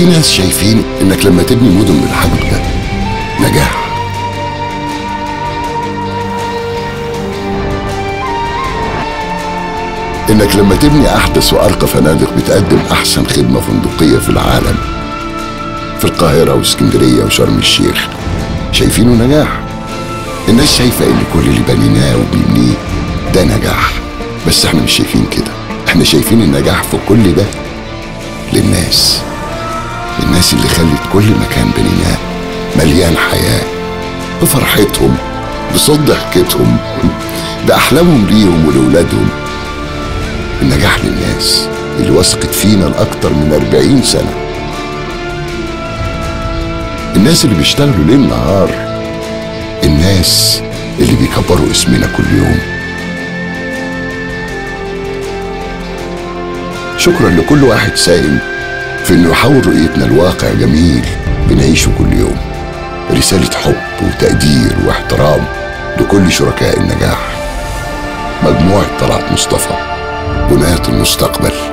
في ناس شايفين انك لما تبني مدن بالحجم ده نجاح انك لما تبني احدث وارقى فنادق بتقدم احسن خدمه فندقيه في العالم في القاهره واسكندريه وشرم الشيخ شايفينه نجاح الناس شايفه ان كل اللي بنيناه وبيبنيه ده نجاح بس احنا مش شايفين كده احنا شايفين النجاح في كل ده للناس الناس اللي خلت كل مكان بنيناه مليان حياه بفرحتهم بصوت ضحكتهم باحلامهم ليهم ولولادهم النجاح للناس اللي وثقت فينا لأكتر من أربعين سنة الناس اللي بيشتغلوا ليل نهار الناس اللي بيكبروا اسمنا كل يوم شكرا لكل واحد ساهم في انه يحول رؤيتنا لواقع جميل بنعيشه كل يوم رسالة حب وتقدير واحترام لكل شركاء النجاح مجموعة طلعت مصطفى بناة المستقبل